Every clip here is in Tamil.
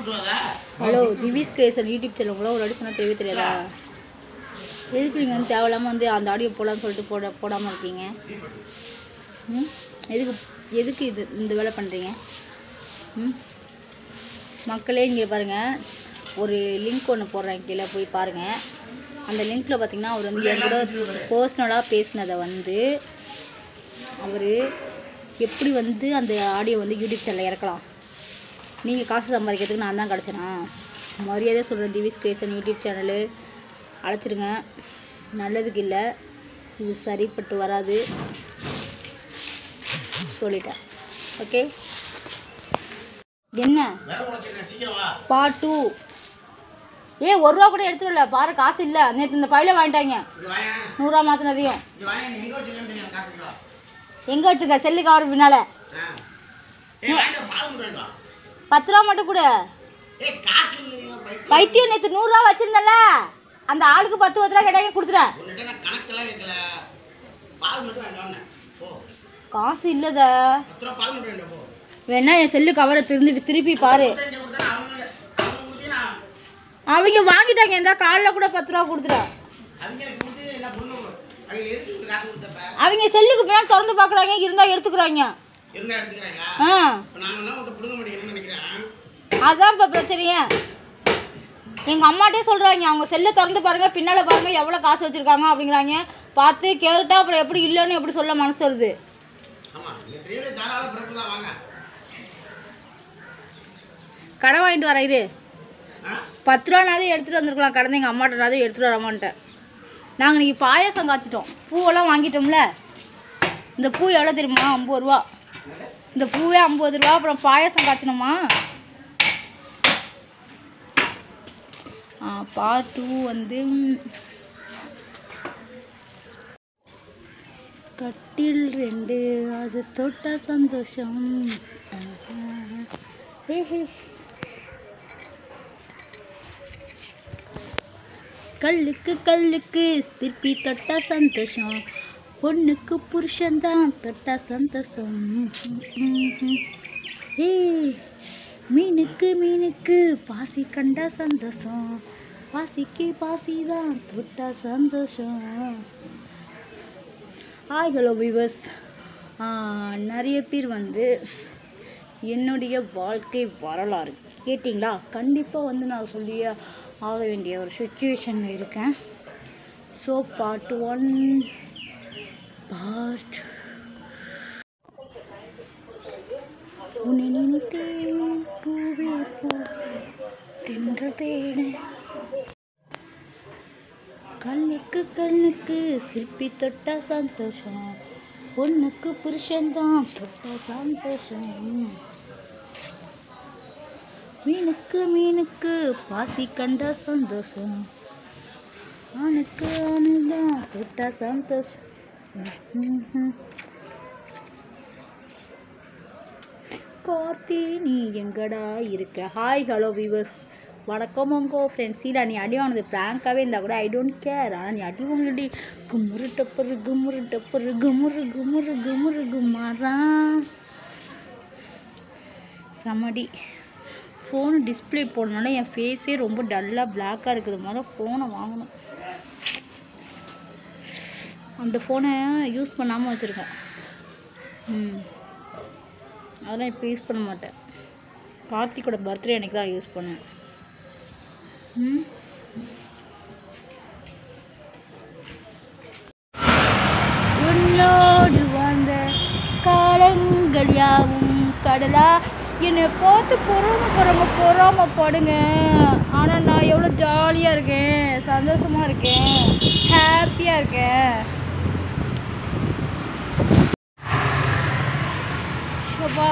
Hello Divis creation YouTube channel உங்களா ஒரு அடி சொன்னால் தெரியவே தெரியாதா எதுக்கு நீங்கள் வந்து தேவையில்லாமல் வந்து அந்த ஆடியோ போடலாம்னு சொல்லிட்டு போட போடாமல் இருக்கீங்க ம் எதுக்கு எதுக்கு இது இந்த வேலை பண்ணுறீங்க ம் மக்களே இங்கே பாருங்கள் ஒரு லிங்க் ஒன்று போடுறேன் கீழே போய் பாருங்கள் அந்த லிங்க்கில் பார்த்தீங்கன்னா அவர் வந்து என் கூட பர்சனலாக பேசினதை வந்து அவர் எப்படி வந்து அந்த ஆடியோ வந்து யூடியூப் சேனலில் இறக்கலாம் நீங்கள் காசு சம்பாதிக்கிறதுக்கு நான் தான் கிடச்சேனா மரியாதையாக சொல்கிறேன் திவிஸ் கிரியேஷன் யூடியூப் சேனலு அழைச்சிருங்க நல்லதுக்கு இல்லை இது சரிப்பட்டு வராது சொல்லிட்டேன் ஓகே என்ன பார்ட் டூ ஏ ஒரு ரூபா கூட எடுத்துட்டு வரல பாரு காசு இல்லை நேற்று இந்த பையில வாங்கிட்டாங்க நூறுரூவா மாற்றினதையும் எங்கே வச்சிருக்க செல்லு கவர் பின்னால பத்து ரூபா மட்டும் கொடு பைத்தியம் நேற்று நூறுரூவா வச்சிருந்தல அந்த ஆளுக்கு பத்து பத்து ரூபா கேட்டாங்க கொடுத்துட்டேன் காசு இல்லத வேணா என் செல்லு கவரை திரும்பி திருப்பி பாரு அவங்க வாங்கிட்டாங்க இந்த காலில் கூட பத்து ரூபா கொடுத்துட்டேன் அவங்க செல்லுக்கு பின்னாடி திறந்து பார்க்குறாங்க இருந்தால் எடுத்துக்கிறாங்க ஆ அதான் இப்போ பிரச்சனையே எங்கள் அம்மாட்டே சொல்கிறாங்க அவங்க செல்லை திறந்து பாருங்க பின்னால் பாருங்க எவ்வளோ காசு வச்சுருக்காங்க அப்படிங்கிறாங்க பார்த்து கேட்டால் அப்புறம் எப்படி இல்லைன்னு எப்படி சொல்ல மனசு வருது கடை வாங்கிட்டு வரேன் இரு பத்து ரூபானாவது எடுத்துகிட்டு வந்திருக்கலாம் கடந்த எங்கள் அம்மாட்டனாவது எடுத்துகிட்டு வரமான்ட்டேன் நாங்கள் இன்னைக்கு பாயாசம் காய்ச்சிட்டோம் பூவெல்லாம் வாங்கிட்டோம்ல இந்த பூ எவ்வளோ தெரியுமா ஐம்பது ரூபா இந்த பூவே ஐம்பது ரூபா அப்புறம் பாயாசம் காய்ச்சணுமா பார்ட் டூ வந்து ம், கட்டில் ரெண்டு அது தொட்ட சந்தோஷம் ஹே ஹே கல்லுக்கு கல்லுக்கு திருப்பி தொட்டா சந்தோஷம் பொண்ணுக்கு புருஷன்தான் தொட்டா சந்தோஷம் ஏ மீனுக்கு மீனுக்கு பாசி கண்டா சந்தோஷம் பாசிக்கு பாசி தான் தொட்டா சந்தோஷம் ஹாய் ஹலோ விவஸ் நிறைய பேர் வந்து என்னுடைய வாழ்க்கை வரலாறு கேட்டிங்களா கண்டிப்பாக வந்து நான் சொல்லியே ஆக வேண்டிய ஒரு சுச்சுவேஷனில் இருக்கேன் ஸோ பார்ட் ஒன் பார்ட் உன்னை நினைத்தேன் பூவே பூ தென்றதேனே கண்ணுக்கு கண்ணுக்கு சிற்பி தொட்டா சந்தோஷம் பொண்ணுக்கு புருஷன்தான் தொட்டா சந்தோஷம் மீனுக்கு மீனுக்கு பாசி கண்டா சந்தோஷம் ஆணுக்கு ஆணுதான் தொட்டா சந்தோஷம் ம்ஹும். கார்த்தி நீ எங்கடா இருக்க ஹாய் ஹலோ விவர்ஸ் வணக்கம் உங்கோ ஃப்ரெண்ட்ஸ் சீடா நீ அடி வாங்கினது ப்ராங்காகவே இருந்தால் கூட ஐ டோன்ட் கேர் ஆனால் நீ அடி வாங்கினடி குமுறு டப்பரு குமுறு டப்பரு குமுறு குமுறு குமுறு குமாரா சமடி ஃபோனு டிஸ்பிளே போடனால என் ஃபேஸே ரொம்ப டல்லாக பிளாக்காக இருக்குது முதல்ல ஃபோனை வாங்கணும் அந்த ஃபோனை யூஸ் பண்ணாமல் வச்சுருக்கேன் ம் அதெல்லாம் இப்போ யூஸ் பண்ண மாட்டேன் கார்த்திக்கோட பர்த்டே அன்னைக்கு தான் யூஸ் பண்ணேன் ம் உன்னோடு வாழ்ந்த காலங்கள் யாவும் கடலா என்னை பார்த்து பொறாம பொறாம பொறாமப்படுங்க ஆனால் நான் எவ்வளோ ஜாலியாக இருக்கேன் சந்தோஷமாக இருக்கேன் ஹாப்பியாக இருக்கேன் ஷோபா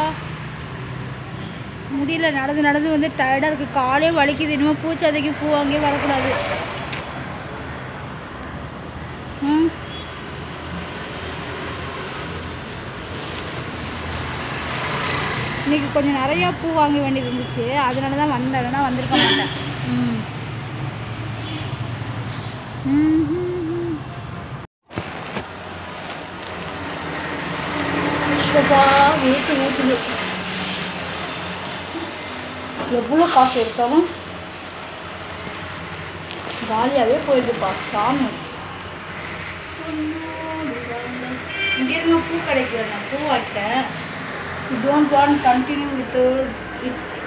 முடியல நடந்து நடந்து வந்து டயர்டாக இருக்குது காலே வலிக்குது இனிமேல் பூச்சாதைக்கு பூ வாங்கியே வரக்கூடாது ம் இன்னைக்கு கொஞ்சம் நிறையா பூ வாங்க வேண்டியது இருந்துச்சு அதனால தான் வந்தேன் இல்லைன்னா வந்திருக்க மாட்டேன் ம் ம், ம், ம். ஷோபா வேத்து ஊற்றுது எவ்வளோ எவ்வளோ காசு எடுத்தாலும் காலியாகவே போயிடுதுப்பா சாமி இங்கே இருங்க பூ கிடைக்கல நான் பூ வாங்கிட்டேன் you don't want continue with